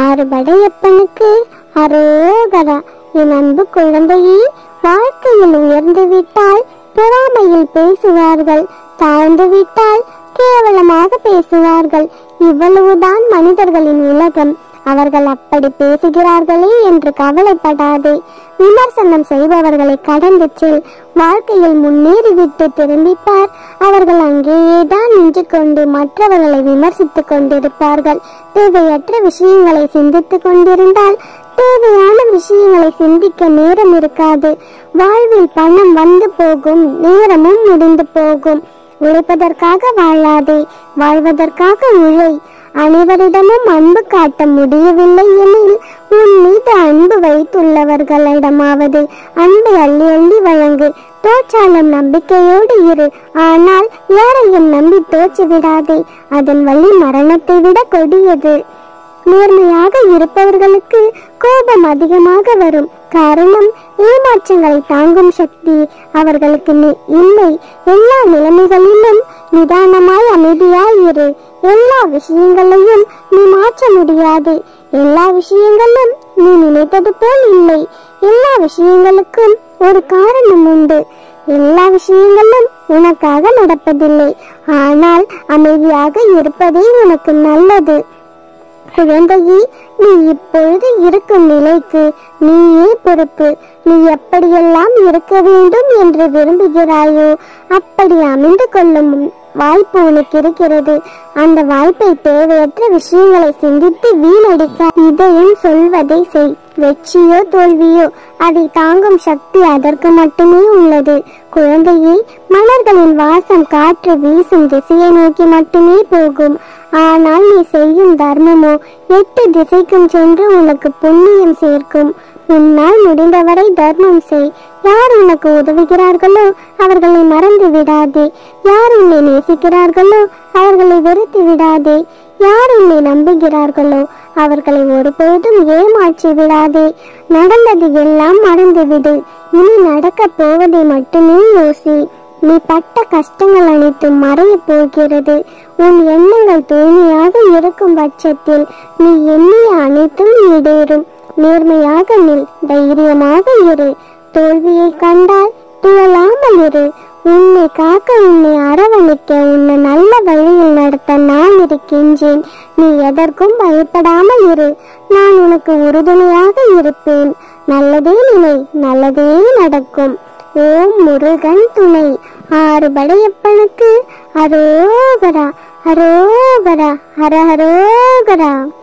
ஆறு படையப்பனுக்கு அரோகரா என் அன்பு குழந்தையே வாழ்க்கையில் உயர்ந்து விட்டால் பொறாமையில் பேசுவார்கள் தாழ்ந்து விட்டால் கேவலமாக பேசுவார்கள் இவ்வளவுதான் மனிதர்களின் உலகம் அவர்கள் அப்படி பேசுகிறார்களே என்று கவலைப்படாதே விமர்சனம் செய்பவர்களை கடந்து செல் வாழ்க்கையில் முன்னேறிவிட்டு திரும்பிப்பார் அவர்கள் அங்கேயேதான் நின்று கொண்டு மற்றவர்களை விமர்சித்துக் கொண்டிருப்பார்கள் தேவையற்ற விஷயங்களை சிந்தித்துக் கொண்டிருந்தால் தேவையான விஷயங்களை சிந்திக்க நேரம் இருக்காது வாழ்வில் பணம் வந்து போகும் நேரமும் முடிந்து போகும் உழைப்பதற்காக வாழாதே வாழ்வதற்காக உழை அனைவரிடமும் அன்பு காட்ட முடியவில்லை எனில் உன் மீது அன்பு வைத்துள்ளவர்களிடமாவது அன்பை அள்ளி அள்ளி வழங்கு தோற்றாலும் நம்பிக்கையோடு இரு ஆனால் யாரையும் நம்பி தோற்று விடாதே அதன் வழி மரணத்தை விட கொடியது நேர்மையாக இருப்பவர்களுக்கு கோபம் அதிகமாக வரும் காரணம் ஏமாற்றங்களை தாங்கும் சக்தி அவர்களுக்கு நி- இல்லை எல்லா நிலைமைகளிலும் நிதானமாய் அமைதியாய் இரு எல்லா விஷயங்களையும் நீ மாற்ற முடியாது எல்லா விஷயங்களும் நீ நினைத்தது போல் இல்லை எல்லா விஷயங்களுக்கும் ஒரு காரணம் உண்டு எல்லா விஷயங்களும் உனக்காக நடப்பதில்லை ஆனால் அமைதியாக இருப்பதே உனக்கு நல்லது குழந்தையே நீ இப்பொழுது இருக்கும் நிலைக்கு நீயே பொறுப்பு நீ எப்படியெல்லாம் இருக்க வேண்டும் என்று விரும்புகிறாயோ அப்படி அமைந்து கொள்ளும் வாய்ப்பு உனக்கு இருக்கிறது அந்த வாய்ப்பை தேவையற்ற விஷயங்களை சிந்தித்து வீணடிக்க இதயம் சொல்வதை செய் வெற்றியோ தோல்வியோ அதை தாங்கும் சக்தி அதற்கு மட்டுமே உள்ளது குழந்தையே மலர்களின் வாசம் காற்று வீசும் திசையை நோக்கி மட்டுமே போகும் ஆனால் நீ செய்யும் தர்மமோ எட்டு திசைக்கும் சென்று உனக்கு புண்ணியம் சேர்க்கும் உன்னால் முடிந்தவரை தர்மம் செய் யார் உனக்கு உதவுகிறார்களோ அவர்களை மறந்து விடாதே யார் உன்னை நேசிக்கிறார்களோ அவர்களை வெறுத்து விடாதே யார் உன்னை நம்புகிறார்களோ அவர்களை ஒருபோதும் ஏமாற்றி விடாதே நடந்தது எல்லாம் மறந்துவிடு இனி நடக்கப் போவதை மட்டுமே யோசி நீ பட்ட கஷ்டங்கள் அனைத்தும் மறையப் போகிறது உன் எண்ணங்கள் தூய்மையாக இருக்கும் பட்சத்தில் நீ எண்ணிய அனைத்தும் ஈடேறும் நேர்மையாக நில் தைரியமாக இரு தோல்வியை கண்டால் துவளாமல் இரு உன்னை காக்க உன்னை அரவணைக்க உன்னை நல்ல வழியில் நடத்த நான் இருக்கின்றேன் நீ எதற்கும் பயப்படாமல் இரு நான் உனக்கு உறுதுணையாக இருப்பேன் நல்லதே நினை நல்லதே நடக்கும் ஓம் முருகன் துணை ஆறு படையப்பனுக்கு அரோகரா அரோகரா ஹர ஹரோகரா